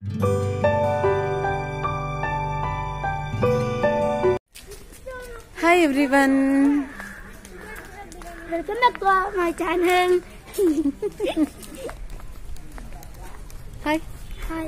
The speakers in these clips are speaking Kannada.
Hi everyone Welcome back to my channel. Hi Hi.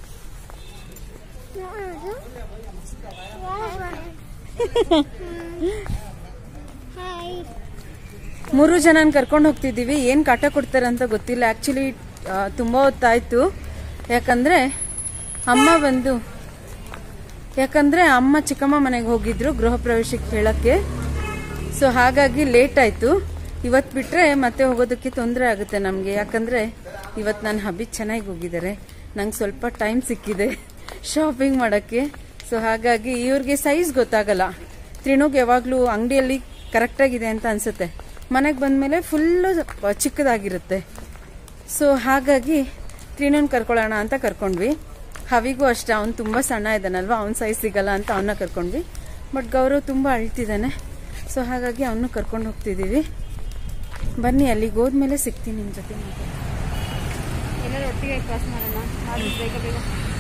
Hi. ಮೂರು ಜನನ ಕರ್ಕೊಂಡು ಹೋಗ್ತಿದ್ದೀವಿ ಏನು ಕಾಟ ಕೊಡ್ತಾರೆ ಅಂತ ಗೊತ್ತಿಲ್ಲ ಆ್ಯಕ್ಚುಲಿ ತುಂಬ ಹೊತ್ತಾಯ್ತು ಯಾಕಂದ್ರೆ ಅಮ್ಮ ಬಂದು ಯಾಕಂದ್ರೆ ಅಮ್ಮ ಚಿಕ್ಕಮ್ಮ ಮನೆಗೆ ಹೋಗಿದ್ರು ಗೃಹ ಪ್ರವೇಶಕ್ಕೆ ಹೇಳಕ್ಕೆ ಸೊ ಹಾಗಾಗಿ ಲೇಟ್ ಆಯ್ತು ಇವತ್ತು ಬಿಟ್ರೆ ಮತ್ತೆ ಹೋಗೋದಕ್ಕೆ ತೊಂದರೆ ಆಗುತ್ತೆ ನಮಗೆ ಯಾಕಂದ್ರೆ ಇವತ್ತು ನನ್ನ ಹಬ್ಬಿ ಚೆನ್ನಾಗಿ ಹೋಗಿದ್ದಾರೆ ನಂಗೆ ಸ್ವಲ್ಪ ಟೈಮ್ ಸಿಕ್ಕಿದೆ ಶಾಪಿಂಗ್ ಮಾಡೋಕ್ಕೆ ಸೊ ಹಾಗಾಗಿ ಇವ್ರಿಗೆ ಸೈಜ್ ಗೊತ್ತಾಗಲ್ಲ ತ್ರಿಣುಗ್ ಯಾವಾಗಲೂ ಅಂಗಡಿಯಲ್ಲಿ ಕರೆಕ್ಟಾಗಿದೆ ಅಂತ ಅನ್ಸುತ್ತೆ ಮನೆಗೆ ಬಂದಮೇಲೆ ಫುಲ್ಲು ಚಿಕ್ಕದಾಗಿರುತ್ತೆ ಸೊ ಹಾಗಾಗಿ ತ್ರಿಣುನ್ ಕರ್ಕೊಳ್ಳೋಣ ಅಂತ ಕರ್ಕೊಂಡ್ವಿ ಹವಿಗೂ ಅಷ್ಟೇ ಅವ್ನು ತುಂಬ ಸಣ್ಣ ಇದ್ದಾನಲ್ವ ಅವ್ನ ಸೈಜ್ ಸಿಗಲ್ಲ ಅಂತ ಅವನ್ನ ಕರ್ಕೊಂಡ್ವಿ ಬಟ್ ಗೌರವ್ ತುಂಬ ಅಳ್ತಿದ್ದಾನೆ ಸೊ ಹಾಗಾಗಿ ಅವನು ಕರ್ಕೊಂಡು ಹೋಗ್ತಿದ್ದೀವಿ ಬನ್ನಿ ಅಲ್ಲಿಗೆ ಹೋದ್ಮೇಲೆ ಸಿಗ್ತೀನಿ ನಿಮ್ಮ ಜೊತೆ ಮಾತಾಡ್ತೀನಿ. ಎಲ್ಲರೂ ಒಟ್ಟಿಗೆ ಕ್ರಾಸ್ ಮಾಡೋಣ ಮಾಡಿ ಬೇಗ ಬೇಗ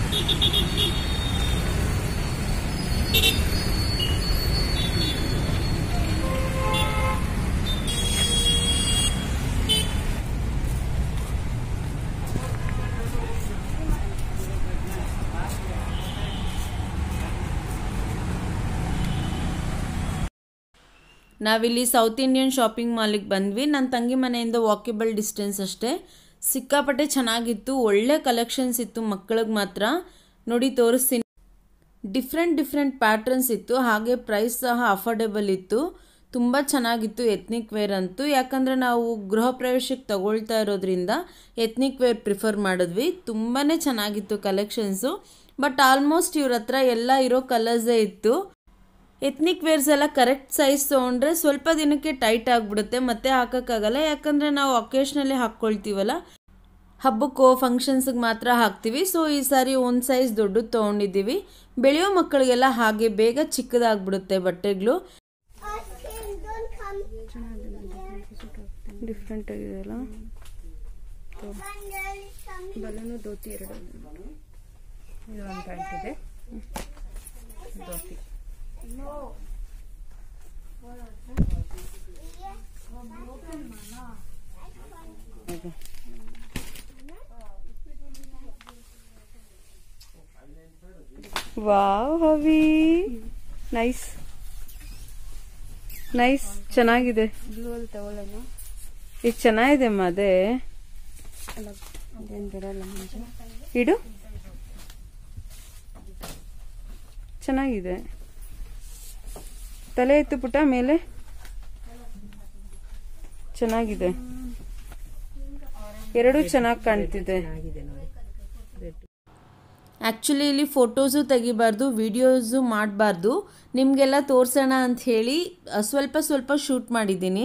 ನಾವಿಲ್ಲಿ ಸೌತ್ ಇಂಡಿಯನ್ ಶಾಪಿಂಗ್ ಮಾಲಿಗೆ ಬಂದ್ವಿ ನನ್ನ ತಂಗಿ ಮನೆಯಿಂದ ವಾಕೇಬಲ್ ಡಿಸ್ಟೆನ್ಸ್ ಅಷ್ಟೇ ಸಿಕ್ಕಾಪಟ್ಟೆ ಚೆನ್ನಾಗಿತ್ತು ಒಳ್ಳೆ ಕಲೆಕ್ಷನ್ಸ್ ಇತ್ತು ಮಕ್ಕಳಿಗೆ ಮಾತ್ರ ನೋಡಿ ತೋರಿಸ್ತೀನಿ ಡಿಫ್ರೆಂಟ್ ಡಿಫ್ರೆಂಟ್ ಪ್ಯಾಟ್ರನ್ಸ್ ಇತ್ತು ಹಾಗೆ ಪ್ರೈಸ್ ಸಹ ಅಫೋರ್ಡೆಬಲ್ ಇತ್ತು ತುಂಬ ಚೆನ್ನಾಗಿತ್ತು ಎತ್ನಿಕ್ ವೇರ್ ಅಂತೂ ಯಾಕಂದರೆ ನಾವು ಗೃಹ ಪ್ರವೇಶಕ್ಕೆ ತಗೊಳ್ತಾ ಇರೋದ್ರಿಂದ ಎತ್ನಿಕ್ ವೇರ್ ಪ್ರಿಫರ್ ಮಾಡಿದ್ವಿ ತುಂಬಾ ಚೆನ್ನಾಗಿತ್ತು ಕಲೆಕ್ಷನ್ಸು ಬಟ್ ಆಲ್ಮೋಸ್ಟ್ ಇವ್ರ ಹತ್ರ ಎಲ್ಲ ಇರೋ ಕಲರ್ಸೇ ಇತ್ತು ಎತ್ನಿಕ್ ವೇರ್ಸ್ ಎಲ್ಲ ಕರೆಕ್ಟ್ ಸೈಜ್ ತೊಗೊಂಡ್ರೆ ಸ್ವಲ್ಪ ದಿನಕ್ಕೆ ಟೈಟ್ ಆಗಿಬಿಡುತ್ತೆ ಮತ್ತೆ ಹಾಕೋಕ್ಕಾಗಲ್ಲ ಯಾಕಂದರೆ ನಾವು ಒಕೇಶ್ನಲ್ಲಿ ಹಾಕ್ಕೊಳ್ತೀವಲ್ಲ ಹಬ್ಬಕ್ಕೋ ಫಂಕ್ಷನ್ಸ್ಗೆ ಮಾತ್ರ ಹಾಕ್ತೀವಿ ಸೊ ಈ ಸಾರಿ ಒಂದು ಸೈಜ್ ದೊಡ್ಡದು ತೊಗೊಂಡಿದ್ದೀವಿ ಬೆಳೆಯೋ ಮಕ್ಕಳಿಗೆಲ್ಲ ಹಾಗೆ ಬೇಗ ಚಿಕ್ಕದಾಗ್ಬಿಡುತ್ತೆ ಬಟ್ಟೆಗಳು Don't come. ಡಿಫ್ರೆಂಟ್ ಆಗಿದೆಯಲ್ಲ ಬಲೂನು ಧೋತಿ ಎರಡು ಇದು ಒಂದು ಪ್ಯಾಂಟ್ ಇದೆ dhoti wow heavy nice nice ಚೆನ್ನಾಗಿದೆ ಬ್ಲೂ ಅಲ್ಲಿ ತಗೊಳ್ಳೋಣ ಈಗ ಚೆನ್ನಾಗಿದೆ ಅಮ್ಮ ಅದೇ ಅಲ್ಲ ಅದೇನು ಬರಲ್ಲ ಮುಂಚೆ ಇಡು ಚೆನ್ನಾಗಿದೆ ತಲೆ ಎತ್ತು ಪುಟ ಮೇಲೆ ಚೆನ್ನಾಗಿದೆ ಎರಡೂ ಚೆನ್ನಾಗಿ ಕಾಣ್ತಿದೆ ಆ್ಯಕ್ಚುಲಿ ಇಲ್ಲಿ ಫೋಟೋಸು ತೆಗಿಬಾರ್ದು ವಿಡಿಯೋಸು ಮಾಡಬಾರ್ದು ನಿಮಗೆಲ್ಲ ತೋರಿಸೋಣ ಅಂತ ಹೇಳಿ ಅ, ಸ್ವಲ್ಪ ಸ್ವಲ್ಪ ಶೂಟ್ ಮಾಡಿದ್ದೀನಿ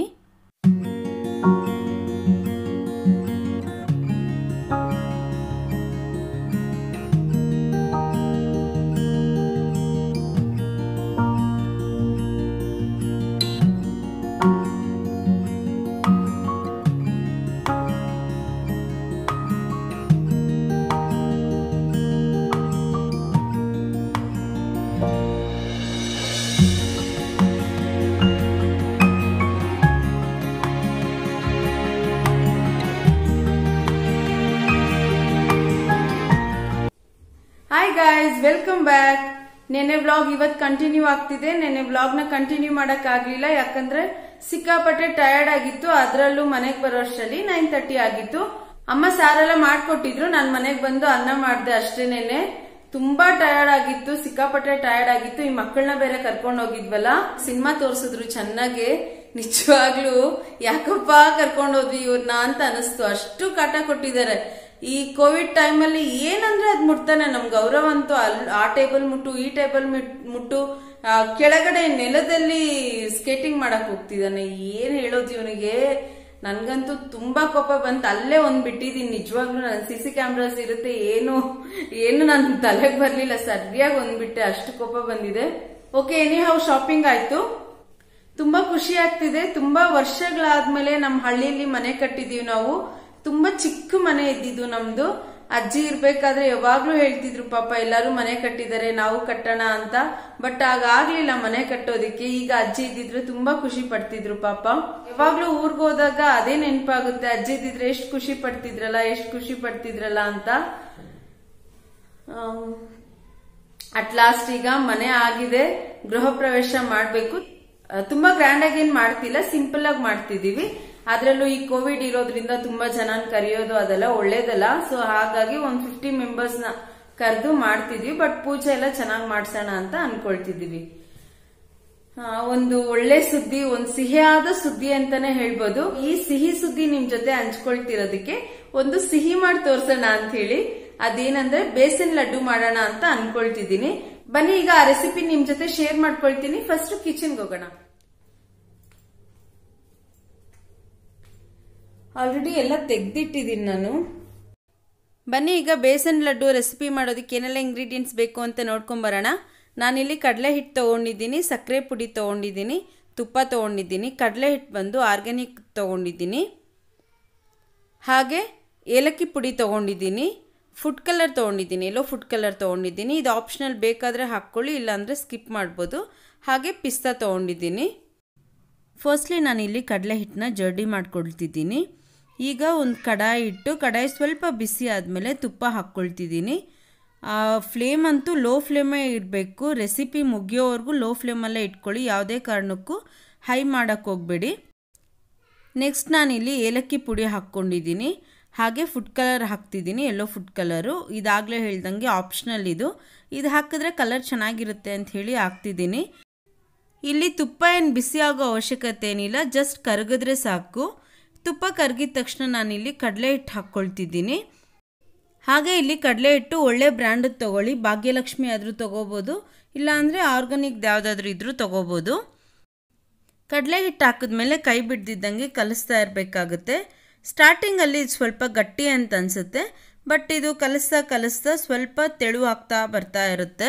ಹಾಯ್ ಗಾಯ್ಸ್ ವೆಲ್ಕಮ್ ಬ್ಯಾಕ್ ನೆನೆ ವ್ಲಾಗ್ ಇವತ್ ಕಂಟಿನ್ಯೂ ಆಗ್ತಿದೆ ನೆನೆ ವ್ಲಾಗ್ ನ ಕಂಟಿನ್ಯೂ ಮಾಡಕ್ ಆಗ್ಲಿಲ್ಲ ಯಾಕಂದ್ರೆ ಸಿಕ್ಕಾಪಟ್ಟೆ ಟಯರ್ಡ್ ಆಗಿತ್ತು ಅದ್ರಲ್ಲೂ ಮನೆಗ್ ಬರೋಷ್ಟರಲ್ಲಿ ನೈನ್ ತರ್ಟಿ ಆಗಿತ್ತು ಅಮ್ಮ ಸಾರೆಲ್ಲ ಮಾಡ್ಕೊಟ್ಟಿದ್ರು ನಾನ್ ಮನೆಗ್ ಬಂದು ಅನ್ನ ಮಾಡ್ದೆ ಅಷ್ಟೇ ನೆನೆ ತುಂಬಾ ಟಯರ್ಡ್ ಆಗಿತ್ತು ಸಿಕ್ಕಾಪಟ್ಟೆ ಟಯರ್ಡ್ ಆಗಿತ್ತು ಈ ಮಕ್ಕಳನ್ನ ಬೇರೆ ಕರ್ಕೊಂಡು ಹೋಗಿದ್ವಲ್ಲ ಸಿನಿಮಾ ತೋರ್ಸಿದ್ರು ಚೆನ್ನಾಗಿ ನಿಜವಾಗ್ಲೂ ಯಾಕಪ್ಪ ಕರ್ಕೊಂಡು ಹೋದ್ವಿ ಇವ್ರನ್ನ ಅಂತ ಅನಿಸ್ತು ಅಷ್ಟು ಕಾಟ ಕೊಟ್ಟಿದ್ದಾರೆ ಈ ಕೋವಿಡ್ ಟೈಮಲ್ಲಿ ಏನಂದ್ರೆ ಅದ್ ಮುಟ್ತಾನೆ ನಮ್ ಗೌರವ ಅಂತೂ ಅಲ್ ಆ ಟೇಬಲ್ ಮುಟ್ಟು ಈ ಟೇಬಲ್ ಮುಟ್ಟು ಆ, ಕೆಳಗಡೆ ನೆಲದಲ್ಲಿ ಸ್ಕೇಟಿಂಗ್ ಮಾಡಕ್ ಹೋಗ್ತಿದ್ದಾನೆ ಏನ್ ಹೇಳೋದು ಇವನಿಗೆ ನನ್ಗಂತೂ ತುಂಬಾ ಕೋಪ ಬಂತು ಅಲ್ಲೇ ಒಂದ್ ಬಿಟ್ಟಿದೀನಿ ನಿಜವಾಗ್ಲೂ ನನ್ ಸಿ ಸಿ ಕ್ಯಾಮ್ರಾಸ್ ಇರುತ್ತೆ ಏನು ಏನು ನನ್ ತಲೆಗೆ ಬರ್ಲಿಲ್ಲ ಸರಿಯಾಗಿ ಒಂದ್ಬಿಟ್ಟೆ ಅಷ್ಟು ಕೋಪ ಬಂದಿದೆ ಓಕೆ ಎನಿ ಹೌ ಶಾಪಿಂಗ್ ಆಯ್ತು ತುಂಬಾ ಖುಷಿ ಆಗ್ತಿದೆ ತುಂಬಾ ವರ್ಷಗಳಾದ್ಮೇಲೆ ನಮ್ಮ ಹಳ್ಳಿಯಲ್ಲಿ ಮನೆ ಕಟ್ಟಿದೀವಿ ನಾವು ತುಂಬಾ ಚಿಕ್ಕ ಮನೆ ಇದ್ದಿದ್ದು ನಮ್ದು ಅಜ್ಜಿ ಇರ್ಬೇಕಾದ್ರೆ ಯಾವಾಗ್ಲೂ ಹೇಳ್ತಿದ್ರು ಪಾಪ ಎಲ್ಲಾರು ಮನೆ ಕಟ್ಟಿದ್ದಾರೆ ನಾವು ಕಟ್ಟೋಣ ಅಂತ ಬಟ್ ಆಗ ಆಗ್ಲಿಲ್ಲ ಮನೆ ಕಟ್ಟೋದಿಕ್ಕೆ ಈಗ ಅಜ್ಜಿ ಇದ್ದಿದ್ರೆ ತುಂಬಾ ಖುಷಿ ಪಡ್ತಿದ್ರು ಪಾಪ ಯಾವಾಗ್ಲೂ ಊರ್ಗ್ ಹೋದಾಗ ಅದೇ ನೆನಪಾಗುತ್ತೆ ಅಜ್ಜಿ ಇದ್ದಿದ್ರೆ ಎಷ್ಟು ಖುಷಿ ಪಡ್ತಿದ್ರಲ್ಲ ಎಷ್ಟು ಖುಷಿ ಪಡ್ತಿದ್ರಲ್ಲ ಅಂತ ಅಟ್ ಲಾಸ್ಟ್ ಈಗ ಮನೆ ಆಗಿದೆ ಗೃಹ ಪ್ರವೇಶ ಮಾಡ್ಬೇಕು ಆ, ತುಂಬಾ ಗ್ರ್ಯಾಂಡ್ ಆಗಿ ಏನ್ ಮಾಡ್ತಿಲ್ಲ ಸಿಂಪಲ್ ಆಗಿ ಮಾಡ್ತಿದೀವಿ ಅದ್ರಲ್ಲೂ ಈ ಕೋವಿಡ್ ಇರೋದ್ರಿಂದ ತುಂಬಾ ಜನ ಕರೆಯೋದು ಅದೆಲ್ಲ ಒಳ್ಳೇದಲ್ಲ ಸೊ ಹಾಗಾಗಿ ಒಂದ್ ಫಿಫ್ಟಿ ಮೆಂಬರ್ಸ್ ನ ಕರೆದು ಮಾಡ್ತಿದ್ವಿ ಬಟ್ ಪೂಜೆ ಎಲ್ಲ ಚೆನ್ನಾಗಿ ಮಾಡ್ಸೋಣ ಅಂತ ಅನ್ಕೊಳ್ತಿದೀವಿ ಆ, ಒಂದು ಒಳ್ಳೆ ಸುದ್ದಿ ಒಂದು ಸಿಹಿಯಾದ ಸುದ್ದಿ ಅಂತಾನೆ ಹೇಳ್ಬೋದು ಈ ಸಿಹಿ ಸುದ್ದಿ ನಿಮ್ ಜೊತೆ ಹಂಚ್ಕೊಳ್ತಿರೋದಕ್ಕೆ ಒಂದು ಸಿಹಿ ಮಾಡಿ ತೋರ್ಸೋಣ ಅಂತ ಹೇಳಿ ಅದೇನಂದ್ರೆ ಬೇಸನ್ ಲಡ್ಡು ಮಾಡೋಣ ಅಂತ ಅನ್ಕೊಳ್ತಿದ್ದೀನಿ ಬನ್ನಿ ಈಗ ಆ ರೆಸಿಪಿ ನಿಮ್ ಜೊತೆ ಶೇರ್ ಮಾಡ್ಕೊಳ್ತೀನಿ ಫಸ್ಟ್ ಕಿಚನ್ಗೆ ಹೋಗೋಣ ಆಲ್ರೆಡಿ ಎಲ್ಲ ತೆಗ್ದಿಟ್ಟಿದ್ದೀನಿ ನಾನು ಬನ್ನಿ ಈಗ ಬೇಸನ್ ಲಡ್ಡು ರೆಸಿಪಿ ಮಾಡೋದಕ್ಕೆ ಏನೆಲ್ಲ ಇಂಗ್ರೀಡಿಯೆಂಟ್ಸ್ ಬೇಕು ಅಂತ ನೋಡ್ಕೊಂಬರೋಣ ನಾನಿಲ್ಲಿ ಕಡಲೆ ಹಿಟ್ಟು ತೊಗೊಂಡಿದ್ದೀನಿ ಸಕ್ಕರೆ ಪುಡಿ ತೊಗೊಂಡಿದ್ದೀನಿ ತುಪ್ಪ ತೊಗೊಂಡಿದ್ದೀನಿ ಕಡಲೆ ಹಿಟ್ಟು ಬಂದು ಆರ್ಗ್ಯಾನಿಕ್ ತೊಗೊಂಡಿದ್ದೀನಿ ಹಾಗೆ ಏಲಕ್ಕಿ ಪುಡಿ ತೊಗೊಂಡಿದ್ದೀನಿ ಫುಡ್ ಕಲರ್ ತೊಗೊಂಡಿದ್ದೀನಿ ಎಲ್ಲೋ ಫುಡ್ ಕಲರ್ ತೊಗೊಂಡಿದ್ದೀನಿ ಇದು ಆಪ್ಷನಲ್ ಬೇಕಾದರೆ ಹಾಕ್ಕೊಳ್ಳಿ ಇಲ್ಲಾಂದರೆ ಸ್ಕಿಪ್ ಮಾಡ್ಬೋದು ಹಾಗೆ ಪಿಸ್ತಾ ತೊಗೊಂಡಿದ್ದೀನಿ ಫಸ್ಟ್ಲಿ ನಾನಿಲ್ಲಿ ಕಡಲೆ ಹಿಟ್ಟನ್ನ ಜರ್ಡಿ ಮಾಡ್ಕೊಳ್ತಿದ್ದೀನಿ ಈಗ ಒಂದು ಕಡಾಯಿ ಇಟ್ಟು ಕಡಾಯಿ ಸ್ವಲ್ಪ ಬಿಸಿ ಆದಮೇಲೆ ತುಪ್ಪ ಹಾಕ್ಕೊಳ್ತಿದ್ದೀನಿ ಫ್ಲೇಮ್ ಅಂತೂ ಲೋ ಫ್ಲೇಮೇ ಇರಬೇಕು ರೆಸಿಪಿ ಮುಗಿಯೋವರೆಗೂ ಲೋ ಫ್ಲೇಮಲ್ಲೇ ಇಟ್ಕೊಳ್ಳಿ ಯಾವುದೇ ಕಾರಣಕ್ಕೂ ಹೈ ಮಾಡೋಕ್ಕೆ ಹೋಗಬೇಡಿ ನೆಕ್ಸ್ಟ್ ನಾನಿಲ್ಲಿ ಏಲಕ್ಕಿ ಪುಡಿ ಹಾಕ್ಕೊಂಡಿದ್ದೀನಿ ಹಾಗೆ ಫುಡ್ ಕಲರ್ ಹಾಕ್ತಿದ್ದೀನಿ ಎಲ್ಲೋ ಫುಡ್ ಕಲರು ಇದಾಗಲೇ ಹೇಳ್ದಂಗೆ ಆಪ್ಷನಲ್ ಇದು ಇದು ಹಾಕಿದ್ರೆ ಕಲರ್ ಚೆನ್ನಾಗಿರುತ್ತೆ ಅಂತ ಹೇಳಿ ಹಾಕ್ತಿದ್ದೀನಿ ಇಲ್ಲಿ ತುಪ್ಪ ಏನು ಬಿಸಿ ಆಗೋ ಅವಶ್ಯಕತೆ ಏನಿಲ್ಲ ಜಸ್ಟ್ ಕರಗಿದ್ರೆ ಸಾಕು ತುಪ್ಪ ಕರಗಿದ ತಕ್ಷಣ ನಾನಿಲ್ಲಿ ಕಡಲೆ ಹಿಟ್ಟು ಹಾಕ್ಕೊಳ್ತಿದ್ದೀನಿ ಹಾಗೆ ಇಲ್ಲಿ ಕಡಲೆ ಹಿಟ್ಟು ಒಳ್ಳೆ ಬ್ರ್ಯಾಂಡದ್ದು ತೊಗೊಳ್ಳಿ ಭಾಗ್ಯಲಕ್ಷ್ಮಿ ಆದರೂ ತೊಗೋಬೋದು ಇಲ್ಲಾಂದರೆ ಆರ್ಗಾನಿಕ್ ಯಾವುದಾದ್ರೂ ಇದ್ರೂ ತೊಗೋಬೋದು ಕಡಲೆ ಹಿಟ್ಟು ಹಾಕಿದ್ಮೇಲೆ ಕೈ ಬಿಡ್ದಿದ್ದಂಗೆ ಕಲಿಸ್ತಾ ಇರಬೇಕಾಗುತ್ತೆ ಸ್ಟಾರ್ಟಿಂಗಲ್ಲಿ ಇದು ಸ್ವಲ್ಪ ಗಟ್ಟಿ ಅಂತ ಅನಿಸುತ್ತೆ ಬಟ್ ಇದು ಕಲಿಸ್ತಾ ಕಲಿಸ್ತಾ ಸ್ವಲ್ಪ ತೆಳು ಆಗ್ತಾ ಬರ್ತಾ ಇರುತ್ತೆ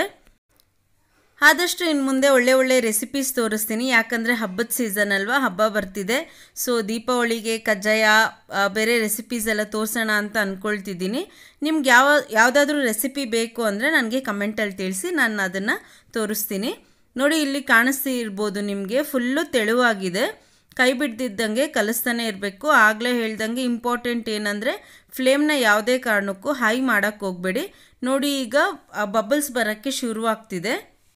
ಆದಷ್ಟು ಇನ್ನು ಮುಂದೆ ಒಳ್ಳೆ ಒಳ್ಳೆ ರೆಸಿಪೀಸ್ ತೋರಿಸ್ತೀನಿ ಯಾಕಂದರೆ ಹಬ್ಬದ ಸೀಸನ್ ಅಲ್ವಾ ಹಬ್ಬ ಬರ್ತಿದೆ ಸೊ ದೀಪಾವಳಿಗೆ ಕಜ್ಜಾಯ ಆ, ಬೇರೆ ರೆಸಿಪೀಸ್ ಎಲ್ಲ ತೋರಿಸೋಣ ಅಂತ ಅಂದ್ಕೊಳ್ತಿದ್ದೀನಿ ನಿಮ್ಗೆ ಯಾವ ಯಾವುದಾದ್ರೂ ರೆಸಿಪಿ ಬೇಕು ಅಂದರೆ ನನಗೆ ಕಮೆಂಟಲ್ಲಿ ತಿಳಿಸಿ ನಾನು ಅದನ್ನು ತೋರಿಸ್ತೀನಿ ನೋಡಿ ಇಲ್ಲಿ ಕಾಣಿಸ್ತಿರ್ಬೋದು ನಿಮಗೆ ಫುಲ್ಲು ತೆಳುವಾಗಿದೆ ಕೈ ಬಿಡ್ದಿದ್ದಂಗೆ ಕಲಿಸ್ತಾನೆ ಇರಬೇಕು ಆಗಲೇ ಹೇಳ್ದಂಗೆ ಇಂಪಾರ್ಟೆಂಟ್ ಏನಂದರೆ ಫ್ಲೇಮ್ನ ಯಾವುದೇ ಕಾರಣಕ್ಕೂ ಹೈ ಮಾಡೋಕ್ಕೆ ಹೋಗಬೇಡಿ ನೋಡಿ ಈಗ ಬಬಲ್ಸ್ ಬರೋಕ್ಕೆ ಶುರುವಾಗ್ತಿದೆ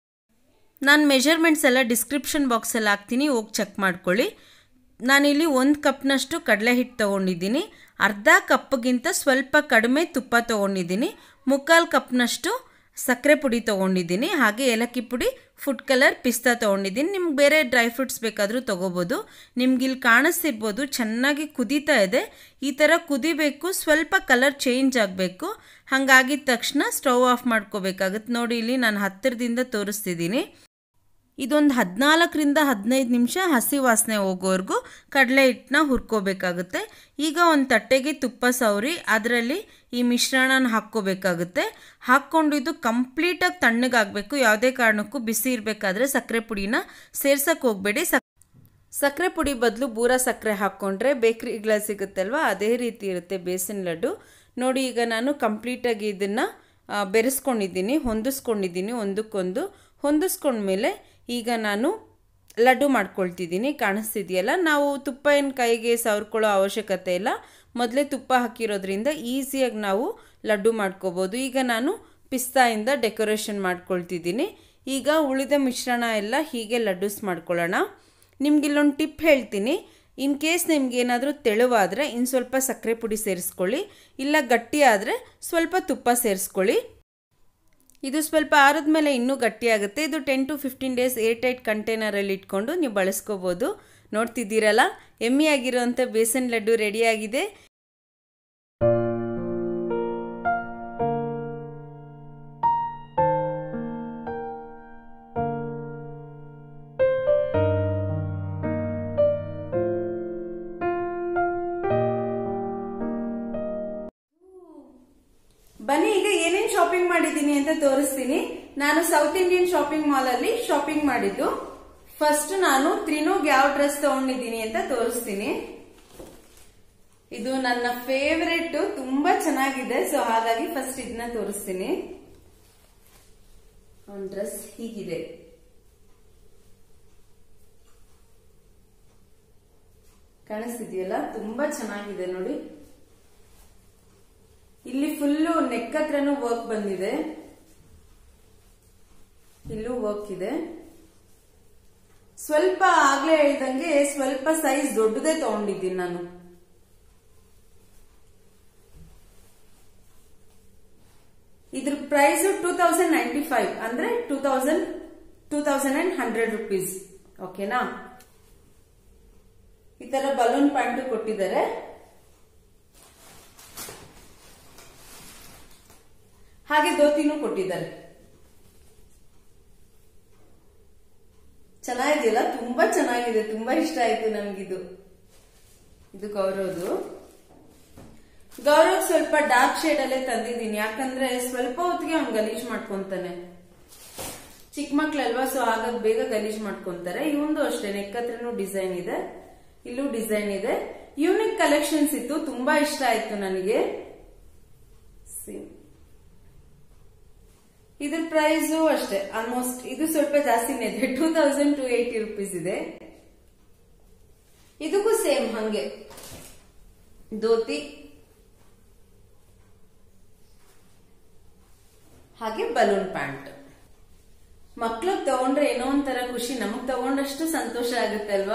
ನಾನು ಮೆಷರ್ಮೆಂಟ್ಸ್ ಎಲ್ಲ ಡಿಸ್ಕ್ರಿಪ್ಷನ್ ಬಾಕ್ಸಲ್ಲಿ ಹಾಕ್ತೀನಿ ಹೋಗಿ ಚೆಕ್ ಮಾಡ್ಕೊಳ್ಳಿ ನಾನಿಲ್ಲಿ ಒಂದು ಕಪ್ನಷ್ಟು ಕಡಲೆ ಹಿಟ್ಟು ತೊಗೊಂಡಿದ್ದೀನಿ ಅರ್ಧ ಕಪ್ಗಿಂತ ಸ್ವಲ್ಪ ಕಡಿಮೆ ತುಪ್ಪ ತೊಗೊಂಡಿದ್ದೀನಿ ಮುಕ್ಕಾಲು ಕಪ್ನಷ್ಟು ಸಕ್ಕರೆ ಪುಡಿ ತೊಗೊಂಡಿದ್ದೀನಿ ಹಾಗೆ ಏಲಕ್ಕಿ ಪುಡಿ ಫುಡ್ ಕಲರ್ ಪಿಸ್ತಾ ತೊಗೊಂಡಿದ್ದೀನಿ ನಿಮ್ಗೆ ಬೇರೆ ಡ್ರೈ ಫ್ರೂಟ್ಸ್ ಬೇಕಾದರೂ ತೊಗೋಬೋದು ನಿಮ್ಗೆ ಇಲ್ಲಿ ಕಾಣಿಸ್ತಿರ್ಬೋದು ಚೆನ್ನಾಗಿ ಕುದೀತಾ ಇದೆ ಈ ಥರ ಕುದಿಬೇಕು ಸ್ವಲ್ಪ ಕಲರ್ ಚೇಂಜ್ ಆಗಬೇಕು ಹಾಗಾಗಿದ ತಕ್ಷಣ ಸ್ಟವ್ ಆಫ್ ಮಾಡ್ಕೋಬೇಕಾಗುತ್ತೆ ನೋಡಿ ಇಲ್ಲಿ ನಾನು ಹತ್ತಿರದಿಂದ ತೋರಿಸ್ತಿದ್ದೀನಿ ಇದೊಂದು ಹದಿನಾಲ್ಕರಿಂದ ಹದಿನೈದು ನಿಮಿಷ ಹಸಿ ವಾಸನೆ ಹೋಗೋವರೆಗೂ ಕಡಲೆ ಹಿಟ್ಟನ್ನ ಹುರ್ಕೋಬೇಕಾಗುತ್ತೆ ಈಗ ಒಂದು ತಟ್ಟೆಗೆ ತುಪ್ಪ ಸವರಿ ಅದರಲ್ಲಿ ಈ ಮಿಶ್ರಣನ ಹಾಕ್ಕೋಬೇಕಾಗುತ್ತೆ ಹಾಕ್ಕೊಂಡು ಇದು ಕಂಪ್ಲೀಟಾಗಿ ತಣ್ಣಗಾಗಬೇಕು ಯಾವುದೇ ಕಾರಣಕ್ಕೂ ಬಿಸಿ ಇರಬೇಕಾದ್ರೆ ಸಕ್ಕರೆ ಪುಡಿನ ಸೇರ್ಸಕ್ಕೆ ಹೋಗಬೇಡಿ ಸಕ್ ಸಕ್ಕರೆ ಪುಡಿ ಬದಲು ಬೂರ ಸಕ್ಕರೆ ಹಾಕ್ಕೊಂಡ್ರೆ ಬೇಕ್ರಿಗಳ ಸಿಗುತ್ತಲ್ವ ಅದೇ ರೀತಿ ಇರುತ್ತೆ ಬೇಸಿನ್ ಲಡ್ಡು ನೋಡಿ ಈಗ ನಾನು ಕಂಪ್ಲೀಟಾಗಿ ಇದನ್ನು ಬೆರೆಸ್ಕೊಂಡಿದ್ದೀನಿ ಹೊಂದಿಸ್ಕೊಂಡಿದ್ದೀನಿ ಒಂದಕ್ಕೊಂದು ಹೊಂದಿಸ್ಕೊಂಡ್ಮೇಲೆ ಈಗ ನಾನು ಲಡ್ಡು ಮಾಡ್ಕೊಳ್ತಿದ್ದೀನಿ ಕಾಣಿಸ್ತಿದೆಯಲ್ಲ ನಾವು ತುಪ್ಪ ಏನು ಕೈಗೆ ಸವರ್ಕೊಳ್ಳೋ ಅವಶ್ಯಕತೆ ಇಲ್ಲ ಮೊದಲೇ ತುಪ್ಪ ಹಾಕಿರೋದ್ರಿಂದ ಈಸಿಯಾಗಿ ನಾವು ಲಡ್ಡು ಮಾಡ್ಕೋಬೋದು ಈಗ ನಾನು ಪಿಸ್ತಾಯಿಂದ ಡೆಕೋರೇಷನ್ ಮಾಡ್ಕೊಳ್ತಿದ್ದೀನಿ ಈಗ ಉಳಿದ ಮಿಶ್ರಣ ಎಲ್ಲ ಹೀಗೆ ಲಡ್ಡುಸ್ ಮಾಡ್ಕೊಳ್ಳೋಣ ನಿಮ್ಗೆ ಇಲ್ಲೊಂದು ಟಿಪ್ ಹೇಳ್ತೀನಿ ಇನ್ ಕೇಸ್ ನಿಮ್ಗೆ ಏನಾದರೂ ತೆಳುವಾದರೆ ಇನ್ನು ಸ್ವಲ್ಪ ಸಕ್ಕರೆ ಪುಡಿ ಸೇರಿಸ್ಕೊಳ್ಳಿ ಇಲ್ಲ ಗಟ್ಟಿ ಆದರೆ ಸ್ವಲ್ಪ ತುಪ್ಪ ಸೇರಿಸ್ಕೊಳ್ಳಿ ಇದು ಸ್ವಲ್ಪ ಆರಿದ ಮೇಲೆ ಇನ್ನೂ ಗಟ್ಟಿಯಾಗುತ್ತೆ ಇದು ten to fifteen days air tight ಕಂಟೈನರಲ್ಲಿ ಇಟ್ಕೊಂಡು ನೀವು ಬಳಸ್ಕೋಬೋದು ನೋಡ್ತಿದ್ದೀರಲ್ಲ ಎಮ್ಮಿಯಾಗಿರೋಂಥ ಬೇಸನ್ ಲಡ್ಡು ರೆಡಿಯಾಗಿದೆ ಬನ್ನಿ ಈಗ ಏನೇನ್ ಶಾಪಿಂಗ್ ಮಾಡಿದ್ದೀನಿ ಅಂತ ತೋರಿಸ್ತೀನಿ ನಾನು ಸೌತ್ ಇಂಡಿಯನ್ ಶಾಪಿಂಗ್ ಮಾಲ್ ಅಲ್ಲಿ ಶಾಪಿಂಗ್ ಮಾಡಿದ್ದು ಫಸ್ಟ್ ನಾನು ತ್ರಿನೋಗ್ ಯಾವ ಡ್ರೆಸ್ ತಗೊಂಡಿದ್ದೀನಿ ಅಂತ ತೋರಿಸ್ತೀನಿ ಇದು ನನ್ನ ಫೇವರೆಟ್ ತುಂಬಾ ಚೆನ್ನಾಗಿದೆ ಸೊ ಹಾಗಾಗಿ ಫಸ್ಟ್ ಇದನ್ನ ತೋರಿಸ್ತೀನಿ ಅವನ್ ಡ್ರೆಸ್ ಹೀಗಿದೆ ಕಾಣಿಸ್ತಿದೆಯಲ್ಲ ತುಂಬಾ ಚೆನ್ನಾಗಿದೆ ನೋಡಿ ಇಲ್ಲಿ ಫುಲ್ಲು ನೆಕ್ ಹತ್ರನೂ ವರ್ಕ್ ಬಂದಿದೆ ಇಲ್ಲೂ ವರ್ಕ್ ಇದೆ ಸ್ವಲ್ಪ ಆಗ್ಲೇ ಹೇಳ್ದಂಗೆ ಸ್ವಲ್ಪ ಸೈಜ್ ದೊಡ್ಡದೇ ತಗೊಂಡಿದ್ದೀನಿ ನಾನು ಇದ್ರ price two thousand ninety five ಅಂದ್ರೆ two thousand two thousand and hundred rupees ಓಕೆನಾ ಈ ತರ ಬಲೂನ್ ಪ್ಯಾಂಟ್ ಕೊಟ್ಟಿದ್ದಾರೆ ಹಾಗೆ ಧೋತಿನೂ ಕೊಟ್ಟಿದ್ದಾರೆ ಚೆನ್ನಾಗಿದೆಯಲ್ಲ ತುಂಬಾ ಚೆನ್ನಾಗಿದೆ ತುಂಬಾ ಇಷ್ಟ ಆಯ್ತು ನನ್ಗಿದು ಇದು ಗೌರವ್ದು ಗೌರವ್ ಸ್ವಲ್ಪ ಡಾರ್ಕ್ ಶೇಡ್ ಅಲ್ಲೇ ತಂದಿದ್ದೀನಿ ಯಾಕಂದ್ರೆ ಸ್ವಲ್ಪ ಹೊತ್ತಿಗೆ ಅವ್ನು ಗಲೀಜ್ ಮಾಡ್ಕೊಂತಾನೆ ಚಿಕ್ಕ ಮಕ್ಳಲ್ವಾ ಸೊ ಹಾಗಾಗಿ ಬೇಗ ಗಲೀಜ್ ಮಾಡ್ಕೊಂತಾರೆ ಇವಂದು ಅಷ್ಟೇ ನೆಕ್ ಹತ್ರನೂ ಡಿಸೈನ್ ಇದೆ ಇಲ್ಲೂ ಡಿಸೈನ್ ಇದೆ ಯೂನಿಕ್ ಕಲೆಕ್ಷನ್ಸ್ ಇತ್ತು ತುಂಬಾ ಇಷ್ಟ ಆಯ್ತು ನನಗೆ See. ಇದ್ರ ಪ್ರೈಸು ಅಷ್ಟೇ ಆಲ್ಮೋಸ್ಟ್ ಇದು ಸ್ವಲ್ಪ ಜಾಸ್ತಿನೇ ಇದೆ two thousand two eighty rupees ಇದೆ ಇದಕ್ಕೂ ಸೇಮ್ ಹಂಗೆ ಧೋತಿ ಹಾಗೆ ಬಲೂನ್ ಪ್ಯಾಂಟ್ ಮಕ್ಳಿಗೆ ತಗೊಂಡ್ರೆ ಏನೋ ಒಂಥರ ಖುಷಿ ನಮಗ್ ತಗೊಂಡಷ್ಟು ಸಂತೋಷ ಆಗುತ್ತೆ ಅಲ್ವಾ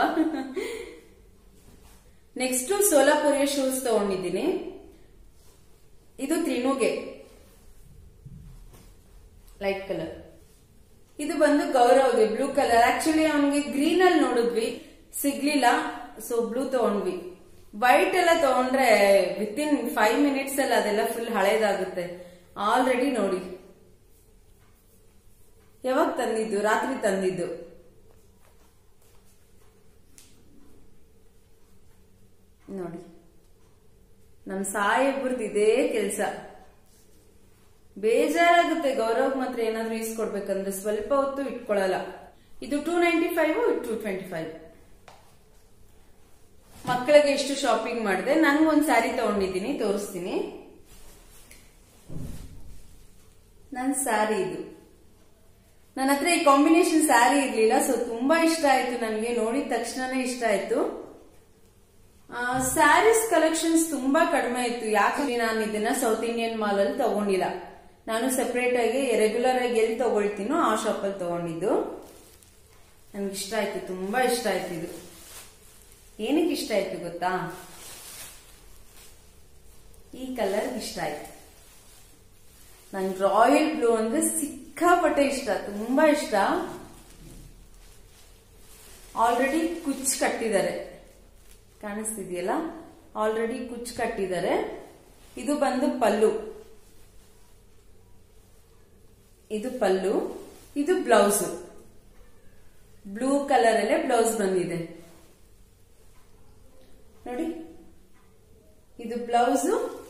ನೆಕ್ಸ್ಟ್ ಸೋಲಾಪುರಿಯ ಶೂಸ್ ತಗೊಂಡಿದ್ದೀನಿ ಇದು ತ್ರಿಣುಗೆ ಲೈಟ್ ಕಲರ್ ಇದು ಬಂದು ಗೌರವ್ಗೆ ಬ್ಲೂ ಕಲರ್ ಆಕ್ಚುಲಿ ಅವನಿಗೆ ಗ್ರೀನ್ ಅಲ್ಲಿ ನೋಡಿದ್ವಿ ಸಿಗ್ಲಿಲ್ಲ ಸೊ ಬ್ಲೂ ತಗೊಂಡ್ವಿ ವೈಟ್ ಎಲ್ಲ ತಗೊಂಡ್ರೆ ವಿತ್ ಇನ್ ಫೈವ್ ಮಿನಿಟ್ಸ್ ಅಲ್ಲಿ ಅದೆಲ್ಲ ಫುಲ್ ಹಳೇದಾಗುತ್ತೆ ಆಲ್ರೆಡಿ ನೋಡಿ ಯಾವಾಗ ತಂದಿದ್ದು ರಾತ್ರಿ ತಂದಿದ್ದು ನೋಡಿ ನಮ್ ಸಾಹೇಬ್ರದ್ದು ಇದೇ ಕೆಲ್ಸ ಬೇಜಾರಾಗುತ್ತೆ ಗೌರವ್ ಮಾತ್ರ ಏನಾದ್ರೂ ಈಸ್ಕೊಡ್ಬೇಕಂದ್ರೆ ಸ್ವಲ್ಪ ಹೊತ್ತು ಇಟ್ಕೊಳ್ಳಲ್ಲ ಇದು two ninety five two twenty five ಮಕ್ಕಳಿಗೆ ಎಷ್ಟು ಶಾಪಿಂಗ್ ಮಾಡಿದೆ ಒಂದ್ ಸ್ಯಾರಿ ತಗೊಂಡಿದ್ದೀನಿ ತೋರಿಸ್ತೀನಿ ನನ್ ಸ್ಯಾರಿ ಇದು ನನ್ನ ಹತ್ರ ಈ ಕಾಂಬಿನೇಷನ್ ಸ್ಯಾರಿ ಇರ್ಲಿಲ್ಲ ಸೊ ತುಂಬಾ ಇಷ್ಟ ಆಯ್ತು ನನಗೆ ನೋಡಿದ ತಕ್ಷಣನೇ ಇಷ್ಟ ಆಯ್ತು ಸ್ಯಾರೀಸ್ ಕಲೆಕ್ಷನ್ಸ್ ತುಂಬಾ ಕಡಿಮೆ ಇತ್ತು ಯಾಕಂದ್ರೆ ನಾನು ಇದನ್ನ ಸೌತ್ ಇಂಡಿಯನ್ ಮಾಲ್ ಅಲ್ಲಿ ತಗೊಂಡಿಲ್ಲ ನಾನು ಸೆಪರೇಟ್ ಆಗಿ ರೆಗ್ಯುಲರ್ ಆಗಿ ಎಲ್ಲಿ ತಗೊಳ್ತೀನೋ ಆ ಶಾಪ್ ಅಲ್ಲಿ ತಗೊಂಡಿದ್ದು ನನ್ಗೆ ಇಷ್ಟ ಆಯ್ತು ತುಂಬಾ ಇಷ್ಟ ಆಯ್ತು ಇದು ಏನಕ್ಕೆ ಇಷ್ಟ ಆಯ್ತು ಗೊತ್ತಾ ಈ ಕಲರ್ ಇಷ್ಟ ಆಯ್ತು ನಂಗೆ ರಾಯಲ್ ಬ್ಲೂ ಅಂದ್ರೆ ಸಿಕ್ಕಾಪಟ್ಟೆ ಇಷ್ಟ ತುಂಬಾ ಇಷ್ಟ ಆಲ್ರೆಡಿ ಕುಚ್ ಕಟ್ಟಿದ್ದಾರೆ ಕಾಣಿಸ್ತಿದೆಯಲ್ಲ ಆಲ್ರೆಡಿ ಕುಚ್ ಕಟ್ಟಿದ್ದಾರೆ ಇದು ಬಂದು ಪಲ್ಲು ಇದು ಪಲ್ಲು ಇದು ಬ್ಲೌಸ್ ಬ್ಲೂ ಕಲರ್ ಅಲ್ಲೇ ಬ್ಲೌಸ್ ಬಂದಿದೆ ನೋಡಿ ಇದು ಬ್ಲೌಸ್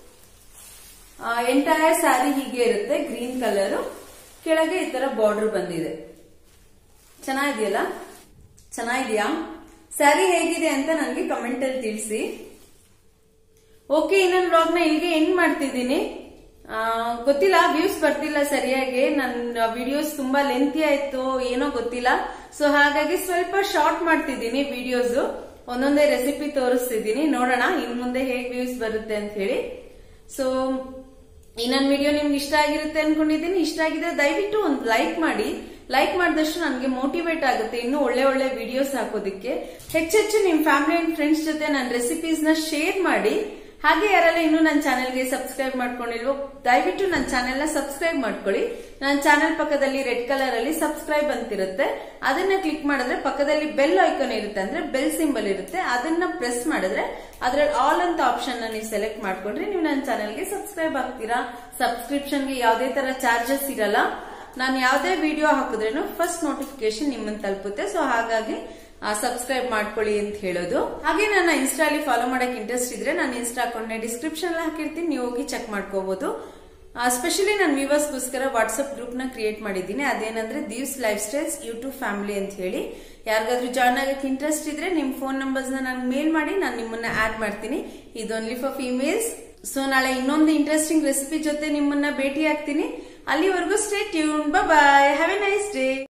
ಎಂಟೈರ್ ಸ್ಯಾರಿ ಹೀಗೆ ಇರುತ್ತೆ ಗ್ರೀನ್ ಕಲರ್ ಕೆಳಗೆ ಈ ತರ ಬಾರ್ಡರ್ ಬಂದಿದೆ ಚೆನ್ನಾಗಿದೆಯಲ್ಲ ಚೆನ್ನಾಗಿದೆಯಾ ಸ್ಯಾರಿ ಹೇಗಿದೆ ಅಂತ ನನಗೆ ಕಮೆಂಟ್ ಅಲ್ಲಿ ತಿಳಿಸಿ ಓಕೆ ಇನ್ನೊಂದು ಬ್ಲಾಗ್ ನ ಇಲ್ಲಿಗೆ ಎಂಡ್ ಮಾಡ್ತಿದ್ದೀನಿ ಆ, ಗೊತ್ತಿಲ್ಲ ವ್ಯೂಸ್ ಬರ್ತಿಲ್ಲ ಸರಿಯಾಗಿ ನನ್ನ ವಿಡಿಯೋಸ್ ತುಂಬಾ ಲೆಂತಿ ಆಯ್ತು ಏನೋ ಗೊತ್ತಿಲ್ಲ ಸೊ ಹಾಗಾಗಿ ಸ್ವಲ್ಪ ಶಾರ್ಟ್ ಮಾಡ್ತಿದ್ದೀನಿ ವಿಡಿಯೋಸ್ ಒಂದೊಂದೇ ರೆಸಿಪಿ ತೋರಿಸ್ತಿದ್ದೀನಿ ನೋಡೋಣ ಇನ್ ಮುಂದೆ ಹೇಗ್ ವ್ಯೂಸ್ ಬರುತ್ತೆ ಅಂತ ಹೇಳಿ ಸೊ ಈ ನನ್ನ ವಿಡಿಯೋ ನಿಮ್ಗೆ ಇಷ್ಟ ಆಗಿರುತ್ತೆ ಅನ್ಕೊಂಡಿದ್ದೀನಿ ಇಷ್ಟ ಆಗಿದ್ರೆ ದಯವಿಟ್ಟು ಒಂದು ಲೈಕ್ ಮಾಡಿ ಲೈಕ್ ಮಾಡಿದಷ್ಟು ನನಗೆ ಮೋಟಿವೇಟ್ ಆಗುತ್ತೆ ಇನ್ನು ಒಳ್ಳೆ ಒಳ್ಳೆ ವಿಡಿಯೋಸ್ ಹಾಕೋದಕ್ಕೆ ಹೆಚ್ಚೆಚ್ಚು ನಿಮ್ ಫ್ಯಾಮಿಲಿ ಅಂಡ್ ಫ್ರೆಂಡ್ಸ್ ಜೊತೆ ನನ್ನ ರೆಸಿಪೀಸ್ ನ ಶೇರ್ ಮಾಡಿ ಹಾಗೆ ಯಾರೆಲ್ಲ ಇನ್ನೂ ನನ್ನ ಚಾನೆಲ್ಗೆ ಸಬ್ಸ್ಕ್ರೈಬ್ ಮಾಡ್ಕೊಂಡಿಲ್ವೋ ದಯವಿಟ್ಟು ನನ್ನ ಚಾನೆಲ್ ನ ಸಬ್ಸ್ಕ್ರೈಬ್ ಮಾಡ್ಕೊಳ್ಳಿ ನನ್ನ ಚಾನೆಲ್ ಪಕ್ಕದಲ್ಲಿ ರೆಡ್ ಕಲರ್ ಅಲ್ಲಿ ಸಬ್ಸ್ಕ್ರೈಬ್ ಅಂತಿರುತ್ತೆ ಅದನ್ನ ಕ್ಲಿಕ್ ಮಾಡಿದ್ರೆ ಪಕ್ಕದಲ್ಲಿ ಬೆಲ್ ಐಕಾನ್ ಇರುತ್ತೆ ಅಂದ್ರೆ ಬೆಲ್ ಸಿಂಬಲ್ ಇರುತ್ತೆ ಅದನ್ನ ಪ್ರೆಸ್ ಮಾಡಿದ್ರೆ ಅದ್ರಲ್ಲಿ ಆಲ್ ಅಂತ ಆಪ್ಷನ್ ನ ನೀವು ಸೆಲೆಕ್ಟ್ ಮಾಡ್ಕೊಂಡ್ರೆ ನೀವು ನನ್ನ ಚಾನೆಲ್ಗೆ ಸಬ್ಸ್ಕ್ರೈಬ್ ಆಗ್ತೀರಾ ಸಬ್ಸ್ಕ್ರಿಪ್ಷನ್ಗೆ ಯಾವುದೇ ತರ ಚಾರ್ಜಸ್ ಇರಲ್ಲ ನಾನು ಯಾವುದೇ ವಿಡಿಯೋ ಹಾಕಿದ್ರೇನು ಫಸ್ಟ್ ನೋಟಿಫಿಕೇಶನ್ ನಿಮ್ಮನ್ನ ತಲುಪುತ್ತೆ ಸೊ ಹಾಗಾಗಿ ಸಬ್ಸ್ಕ್ರೈಬ್ ಮಾಡ್ಕೊಳ್ಳಿ ಅಂತ ಹೇಳೋದು ಹಾಗೆ ನನ್ನ ಇನ್ಸ್ಟಾಲಿ ಫಾಲೋ ಮಾಡಕ್ ಇಂಟ್ರೆಸ್ಟ್ ಇದ್ರೆ ನಾನು ಇನ್ಸ್ಟಾ ಅಕೌಂಟ್ ಡಿಸ್ಕ್ರಿಪ್ಷನ್ ಹಾಕಿರ್ತೀನಿ ನೀವು ಹೋಗಿ ಚೆಕ್ ಮಾಡ್ಕೋಬಹುದು ಸ್ಪೆಷಲಿ ನಾನು ವ್ಯೂವರ್ಸ್ಗೋಸ್ಕರ ವಾಟ್ಸ್ಆಪ್ ಗ್ರೂಪ್ ನ ಕ್ರಿಯೇಟ್ ಮಾಡಿದ್ದೀನಿ ಅದೇನಂದ್ರೆ Deev's lifestyles YouTube family ಅಂತ ಹೇಳಿ ಯಾರಿಗಾದ್ರೂ ಜಾಯ್ನ್ ಆಗಕ್ಕೆ ಇಂಟ್ರೆಸ್ಟ್ ಇದ್ರೆ ನಿಮ್ ಫೋನ್ ನಂಬರ್ಸ್ ನ ನಾನು ಮೇಲ್ ಮಾಡಿ ನಾನು ನಿಮ್ಮನ್ನ ಆಡ್ ಮಾಡ್ತೀನಿ ಇದು ಓನ್ಲಿ ಫಾರ್ ಫೀಮೇಲ್ಸ್ ಸೊ ನಾಳೆ ಇನ್ನೊಂದು ಇಂಟ್ರೆಸ್ಟಿಂಗ್ ರೆಸಿಪಿ ಜೊತೆ ನಿಮ್ಮನ್ನ ಭೇಟಿ ಆಗ್ತೀನಿ ಅಲ್ಲಿವರೆಗೂ stay tune bye have a nice day